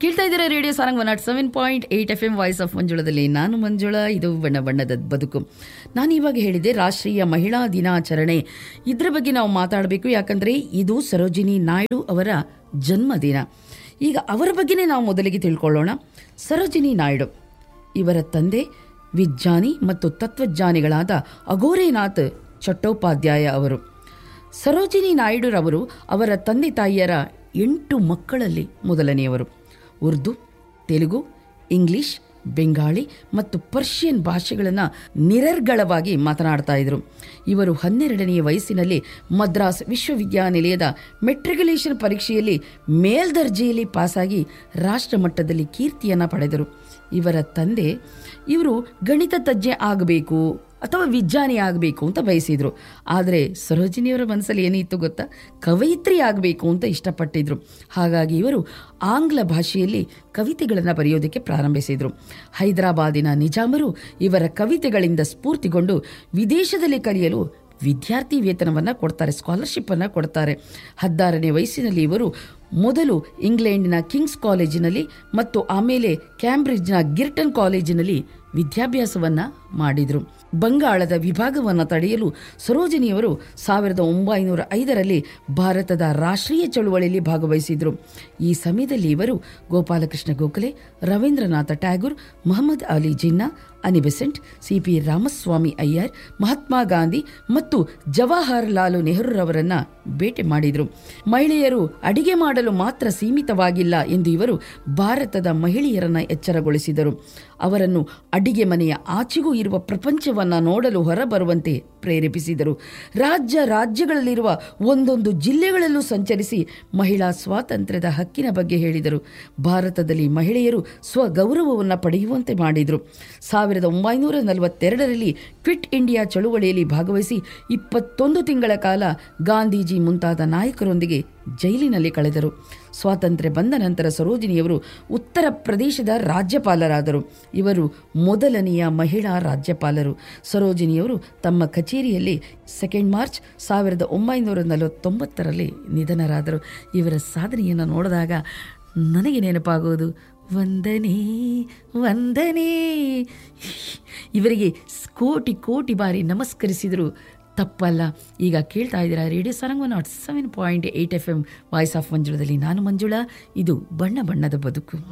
ಕೇಳ್ತಾ ಇದ್ದೀರಾ radio Sarang one nought seven point eight F M voice of ಮಂಜುಳದಲ್ಲಿ ನಾನು ಮಂಜುಳ ಇದು ಬಣ್ಣ ಬಣ್ಣದ ಬದುಕು ನಾನು ಇವಾಗ ಹೇಳಿದೆ ರಾಷ್ಟ್ರೀಯ ಮಹಿಳಾ ದಿನಾಚರಣೆ ಇದರ ಬಗ್ಗೆ ನಾವು ಮಾತಾಡಬೇಕು ಯಾಕಂದರೆ ಇದು ಸರೋಜಿನಿ ನಾಯ್ಡು ಅವರ ಜನ್ಮದಿನ ಈಗ ಅವರ ಬಗ್ಗೆನೇ ನಾವು ಮೊದಲಿಗೆ ತಿಳ್ಕೊಳ್ಳೋಣ ಸರೋಜಿನಿ ನಾಯ್ಡು ಇವರ ತಂದೆ ವಿಜ್ಞಾನಿ ಮತ್ತು ತತ್ವಜ್ಞಾನಿಗಳಾದ ಅಘೋರೇನಾಥ್ ಚಟ್ಟೋಪಾಧ್ಯಾಯ ಅವರು ಸರೋಜಿನಿ ನಾಯ್ಡುರವರು ಅವರ ತಂದೆ ತಾಯಿಯರ ಎಂಟು ಮಕ್ಕಳಲ್ಲಿ ಮೊದಲನೆಯವರು ಉರ್ದು ತೆಲುಗು ಇಂಗ್ಲಿಷ್ ಬೆಂಗಾಳಿ ಮತ್ತು ಪರ್ಷಿಯನ್ ಭಾಷೆಗಳನ್ನು ನಿರರ್ಗಳವಾಗಿ ಮಾತನಾಡ್ತಾ ಇದ್ರು ಇವರು ಹನ್ನೆರಡನೆಯ ವಯಸ್ಸಿನಲ್ಲಿ ಮದ್ರಾಸ್ ವಿಶ್ವವಿದ್ಯಾನಿಲಯದ ಮೆಟ್ರಿಕ್ಯುಲೇಷನ್ ಪರೀಕ್ಷೆಯಲ್ಲಿ ಮೇಲ್ದರ್ಜೆಯಲ್ಲಿ ಪಾಸಾಗಿ ರಾಷ್ಟ್ರ ಮಟ್ಟದಲ್ಲಿ ಕೀರ್ತಿಯನ್ನು ಪಡೆದರು ಇವರ ತಂದೆ ಇವರು ಗಣಿತ ತಜ್ಞೆ ಆಗಬೇಕು ಅಥವಾ ವಿಜ್ಞಾನಿ ಆಗಬೇಕು ಅಂತ ಬಯಸಿದರು ಆದರೆ ಸರೋಜಿನಿಯವರ ಮನಸ್ಸಲ್ಲಿ ಏನಿತ್ತು ಗೊತ್ತಾ ಕವಯಿತ್ರಿ ಆಗಬೇಕು ಅಂತ ಇಷ್ಟಪಟ್ಟಿದ್ರು ಹಾಗಾಗಿ ಇವರು ಆಂಗ್ಲ ಭಾಷೆಯಲ್ಲಿ ಕವಿತೆಗಳನ್ನು ಬರೆಯೋದಕ್ಕೆ ಪ್ರಾರಂಭಿಸಿದರು ಹೈದರಾಬಾದಿನ ನಿಜಾಮರು ಇವರ ಕವಿತೆಗಳಿಂದ ಸ್ಫೂರ್ತಿಗೊಂಡು ವಿದೇಶದಲ್ಲಿ ಕಲಿಯಲು ವಿದ್ಯಾರ್ಥಿ ವೇತನವನ್ನು ಕೊಡ್ತಾರೆ ಸ್ಕಾಲರ್ಶಿಪ್ಪನ್ನು ಕೊಡ್ತಾರೆ ಹದಿನಾರನೇ ವಯಸ್ಸಿನಲ್ಲಿ ಇವರು ಮೊದಲು ಇಂಗ್ಲೆಂಡಿನ ಕಿಂಗ್ಸ್ ಕಾಲೇಜಿನಲ್ಲಿ ಮತ್ತು ಆಮೇಲೆ ಕ್ಯಾಂಬ್ರಿಡ್ಜ್ನ ಗಿರ್ಟನ್ ಕಾಲೇಜಿನಲ್ಲಿ ವಿದ್ಯಾಭ್ಯಾಸವನ್ನು ಮಾಡಿದರು ಬಂಗಾಳದ ವಿಭಾಗವನ್ನು ತಡೆಯಲು ಸರೋಜಿನಿಯವರು ಸಾವಿರದ ಒಂಬೈನೂರ ಐದರಲ್ಲಿ ಭಾರತದ ರಾಷ್ಟ್ರೀಯ ಚಳುವಳಿಯಲ್ಲಿ ಭಾಗವಹಿಸಿದರು ಈ ಸಮಯದಲ್ಲಿ ಇವರು Gopalakrishna Gokhale Rabindranath Tagore Mohammed Ali Jinnah Annie Besant C P Ramaswami Iyer Mahatma Gandhi ಮತ್ತು ಜವಾಹರ್ಲಾಲ್ ನೆಹರೂರವರನ್ನ ಭೇಟಿ ಮಾಡಿದರು ಮಹಿಳೆಯರು ಅಡಿಗೆ ಮಾಡಲು ಮಾತ್ರ ಸೀಮಿತವಾಗಿಲ್ಲ ಎಂದು ಇವರು ಭಾರತದ ಮಹಿಳೆಯರನ್ನ ಎಚ್ಚರಗೊಳಿಸಿದರು ಅವರನ್ನು ಅಡಿಗೆ ಮನೆಯ ಆಚೆಗೂ ಇರುವ ಪ್ರಪಂಚವನ್ನು ನೋಡಲು ಹೊರಬರುವಂತೆ ಪ್ರೇರೇಪಿಸಿದರು ರಾಜ್ಯ ರಾಜ್ಯಗಳಲ್ಲಿರುವ ಒಂದೊಂದು ಜಿಲ್ಲೆಗಳಲ್ಲೂ ಸಂಚರಿಸಿ ಮಹಿಳಾ ಸ್ವಾತಂತ್ರ್ಯದ ಹಕ್ಕಿನ ಬಗ್ಗೆ ಹೇಳಿದರು ಭಾರತದಲ್ಲಿ ಮಹಿಳೆಯರು ಸ್ವಗೌರವವನ್ನು ಪಡೆಯುವಂತೆ ಮಾಡಿದರು ಸಾವಿರದ ಒಂಬೈನೂರ ನಲವತ್ತೆರಡರಲ್ಲಿ ಕ್ವಿಟ್ ಇಂಡಿಯಾ ಚಳುವಳಿಯಲ್ಲಿ ಭಾಗವಹಿಸಿ ಇಪ್ಪತ್ತೊಂದು ತಿಂಗಳ ಕಾಲ ಗಾಂಧೀಜಿ ಮುಂತಾದ ನಾಯಕರೊಂದಿಗೆ ಜೈಲಿನಲ್ಲಿ ಕಳೆದರು ಸ್ವಾತಂತ್ರ್ಯ ಬಂದ ನಂತರ ಸರೋಜಿನಿಯವರು ಉತ್ತರ ಪ್ರದೇಶದ ರಾಜ್ಯಪಾಲರಾದರು ಇವರು ಮೊದಲನೆಯ ಮಹಿಳಾ ರಾಜ್ಯಪಾಲರು ಸರೋಜಿನಿಯವರು ತಮ್ಮ ಕಚೇರಿಯಲ್ಲಿ ಸೆಕೆಂಡ್ ಮಾರ್ಚ್ ಸಾವಿರದ ಒಂಬೈನೂರ ನಲವತ್ತೊಂಬತ್ತರಲ್ಲಿ ನಿಧನರಾದರು ಇವರ ಸಾಧನೆಯನ್ನು ನೋಡಿದಾಗ ನನಗೆ ನೆನಪಾಗೋದು ವಂದನೆ ವಂದನೆ ಇವರಿಗೆ ಕೋಟಿ ಕೋಟಿ ಬಾರಿ ನಮಸ್ಕರಿಸಿದರು ತಪ್ಪಲ್ಲ ಈಗ ಕೇಳ್ತಾ ಇದ್ದೀರಾ radio Sarang nought seven point eight F M voice of ಮಂಜುಳದಲ್ಲಿ ನಾನು ಮಂಜುಳಾ ಇದು ಬಣ್ಣ ಬಣ್ಣದ ಬದುಕು